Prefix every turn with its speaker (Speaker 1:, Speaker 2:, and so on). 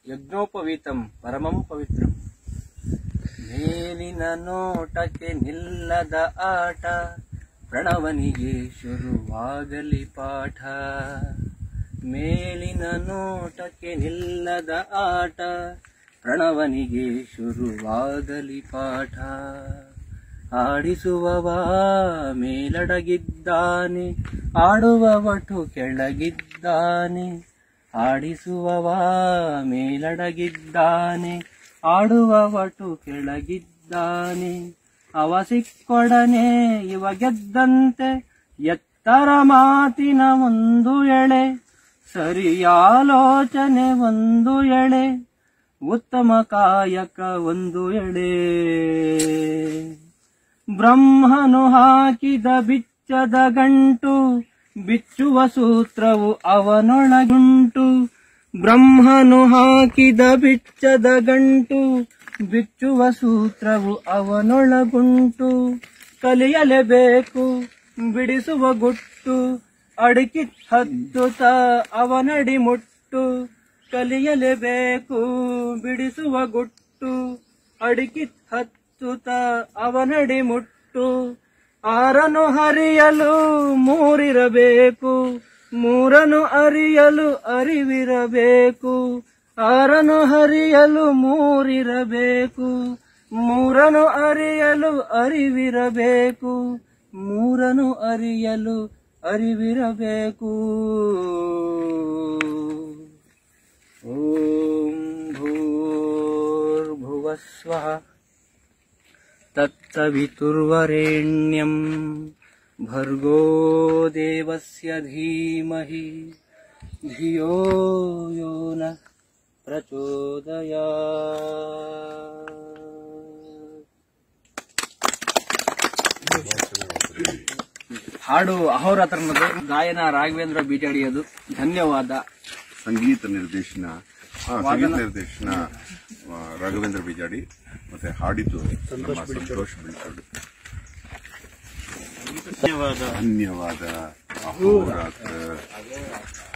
Speaker 1: ಯಜ್ಞೋಪವೀತಂ ಪರಮಂ ಪವಿತ್ರಂ ಮೇಲಿನ ನೋಟಕ್ಕೆ ನಿಲ್ಲದ ಆಟ ಪ್ರಣವನಿಗೆ ಶುರುವಾಗಲಿ ಪಾಠ ಮೇಲಿನ ನೋಟಕ್ಕೆ ನಿಲ್ಲದ ಆಟ ಪ್ರಣವನಿಗೆ ಶುರುವಾಗಲಿ ಪಾಠ ಆಡಿಸುವವ ಮೇಲಡಗಿದ್ದಾನೆ ಆಡುವ ವಟು ಕೆಳಗಿದ್ದಾನೆ ಆಡಿಸುವವ ಮೇಲಡಗಿದ್ದಾನೆ ಆಡುವ ವಟು ಕೆಳಗಿದ್ದಾನೆ ಅವ ಸಿಕ್ಕೊಡನೆ ಇವ ಗೆದ್ದಂತೆ ಎತ್ತರ ಮಾತಿನ ಒಂದು ಎಳೆ ಸರಿಯಾಲೋಚನೆ ಒಂದು ಎಳೆ ಉತ್ತಮ ಕಾಯಕ ಒಂದು ಎಳೆ ಬ್ರಹ್ಮನು ಹಾಕಿದ ಬಿಚ್ಚದ ಗಂಟು ಬಿಚ್ಚುವ ಸೂತ್ರವು ಅವನೊಳಗುಂಟು ಬ್ರಹ್ಮನು ಹಾಕಿದ ಬಿಚ್ಚದ ಗಂಟು ಬಿಚ್ಚುವ ಸೂತ್ರವು ಅವನೊಳಗುಂಟು ಕಲಿಯಲೇಬೇಕು ಬಿಡಿಸುವ ಗುಟ್ಟು ಅಡಿಕಿ ಹತ್ತುತ್ತ ಅವನಡಿ ಮುಟ್ಟು ಕಲಿಯಲೇಬೇಕು ಬಿಡಿಸುವ ಗುಟ್ಟು ಅಡಿಕಿ ಹತ್ತುತ್ತ ಅವನಡಿ ಮುಟ್ಟು ಆರನು ಹರಿಯಲು ಮೂರಿರಬೇಕು ಮೂರನು ಅರಿಯಲು ಅರಿವಿರಬೇಕು ಆರನು ಹರಿಯಲು ಮೂರಿರಬೇಕು ಮೂರನು ಅರಿಯಲು ಅರಿವಿರಬೇಕು ಮೂರನು ಅರಿಯಲು ಅರಿವಿರಬೇಕು ಓಂ ಭೂರ್ಭುವಸ್ವಃ तत्सवितुर्वरेण्यं भर्गो देवस्य धीमहि धियो यो नः ಪ್ರಚೋದಯಾತ್ ಹಾಡು ಅಹೋರಾತ್ರನದು ಗಾಯನ ರಾಘವೇಂದ್ರ ಬೀಟಾಡಿಯದು ಧನ್ಯವಾದ
Speaker 2: ಸಂಗೀತ ನಿರ್ದೇಶನ ಹಾ, ಸಂಗೀತ ನಿರ್ದೇಶನ ಆ, ರಾಘವೇಂದ್ರ ಬಿಜಾಡಿ ಮತ್ತೆ ಹಾಡಿದ್ದು ನಮ್ಮ ಸಂತೋಷ್ ಬಿಳ್ಸೋಡು
Speaker 1: ಧನ್ಯವಾದ
Speaker 2: ಧನ್ಯವಾದ ಅಹೋರಾತ್ರ